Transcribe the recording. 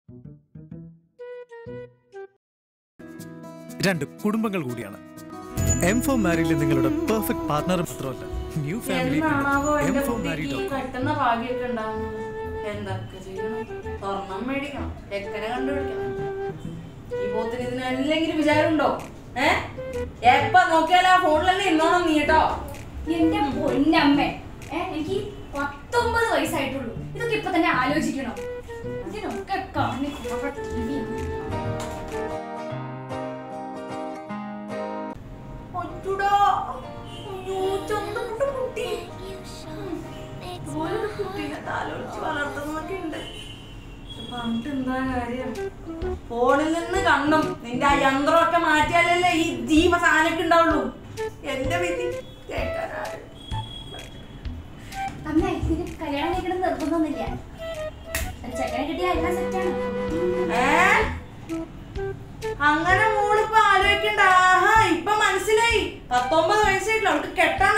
രണ്ട് കുടുംബങ്ങൾ കൂടിയാണ് എം ഫോർ മാരിയിൽ നിങ്ങളുടെ പെർഫെക്റ്റ് പാർട്ട്ണർ മാത്രമല്ല ന്യൂ ഫാമിലി എന്നാണാവോ എം എന്റെ ഫോർ മാരി കുട്ടിക്ക് പെട്ടെന്ന് ഭാഗ്യമൊക്കെ ഉണ്ടാവുന്നത് എന്തൊക്കെ ചെയ്യണം സ്വർണം മേടിക്കണം ചെക്കനെ കണ്ടുപിടിക്കണം ഈ പോത്തിന് ഇതിന് എന്തെങ്കിലും വിചാരമുണ്ടോ ഏ എപ്പ നോക്കിയാലും ആ ഫോണിലല്ലേ ഇന്നോണം നീ കേട്ടോ എന്റെ പൊന്നമ്മേ ഏ എനിക്ക് പത്തൊമ്പത് വയസ്സായിട്ടുള്ളൂ ഇതൊക്കെ ഇപ്പൊ തന്നെ ആലോചിക്കണം ഇതിനൊക്കെ കാണി ടി വി ഒറ്റുടോ. അയ്യോ, ചന്തമുട്ട കുട്ടി. ഓരോ കുട്ടീനെ താലോലിച്ച് വളർത്തുന്നതൊക്കെ ഉണ്ട് പറഞ്ഞിട്ട് എന്താ കാര്യം ഫോണിൽ നിന്ന് കണ്ണും നിന്റെ ആ യന്ത്രമൊക്കെ മാറ്റിയാലല്ലേ ഈ ജീവസാധനൊക്കെ ഉണ്ടാവുള്ളൂ എന്റെ വിധി കേൾക്കാനാരും അമ്മ ഇതിന് കല്യാണം കഴിക്കണം നിർബന്ധമൊന്നുമില്ല ഒരു ചെക്കനെ കിട്ടിയ എല്ലാം സെറ്റാണ് ഏ? അങ്ങനെ മോളിപ്പോ ആലോചിക്കണ്ട ആഹാ ഇപ്പൊ മനസ്സിലായി പത്തൊമ്പത് വയസ്സായിട്ടില്ല അവൾക്ക് കെട്ടാൻ